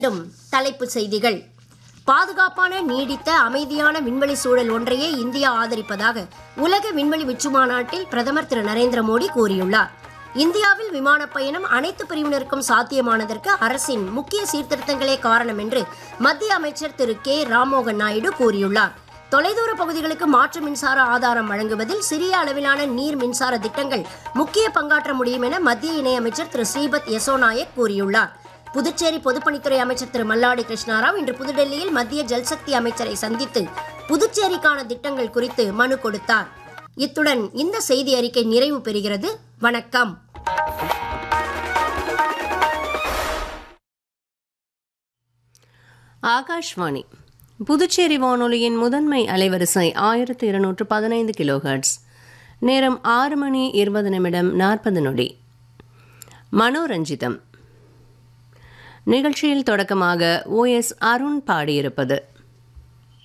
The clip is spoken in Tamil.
மீண்டும் தலைப்புச் செய்திகள் பாதுகாப்பான நீடித்த அமைதியான விண்வெளி சூழல் ஒன்றையே இந்தியா ஆதரிப்பதாக உலக விண்வெளி உச்சிமாநாட்டில் பிரதமர் திரு நரேந்திர மோடி கூறியுள்ளார் இந்தியாவில் விமானப் பயணம் அனைத்து பிரிவினருக்கும் சாத்தியமானதற்கு அரசின் முக்கிய சீர்திருத்தங்களே காரணம் என்று மத்திய அமைச்சர் திரு கே ராம்மோகன் நாயுடு கூறியுள்ளார் தொலைதூர பகுதிகளுக்கு மாற்று மின்சார ஆதாரம் வழங்குவதில் சிறிய அளவிலான நீர் மின்சார திட்டங்கள் முக்கிய பங்காற்ற முடியும் என மத்திய இணையமைச்சர் திரு ஸ்ரீபத் யசோ நாயக் கூறியுள்ளார் புதுச்சேரி பொதுப்பணித்துறை அமைச்சர் திரு மல்லாடி கிருஷ்ணாராவ் இன்று புதுடெல்லியில் மத்திய ஜல்சக்தி அமைச்சரை சந்தித்து புதுச்சேரிக்கான திட்டங்கள் குறித்து மனு கொடுத்தார் இத்துடன் இந்த செய்தி அறிக்கை நிறைவு பெறுகிறது வணக்கம் ஆகாஷ்வாணி புதுச்சேரி வானொலியின் முதன்மை அலைவரிசை ஆயிரத்து இருநூற்று பதினைந்து கிலோஹெர்ட்ஸ் நேரம் ஆறு மணி இருபது நிமிடம் நாற்பது நொடி மனோரஞ்சிதம் நிகழ்ச்சியில் தொடக்கமாக ஓ எஸ் அருண் பாடியிருப்பது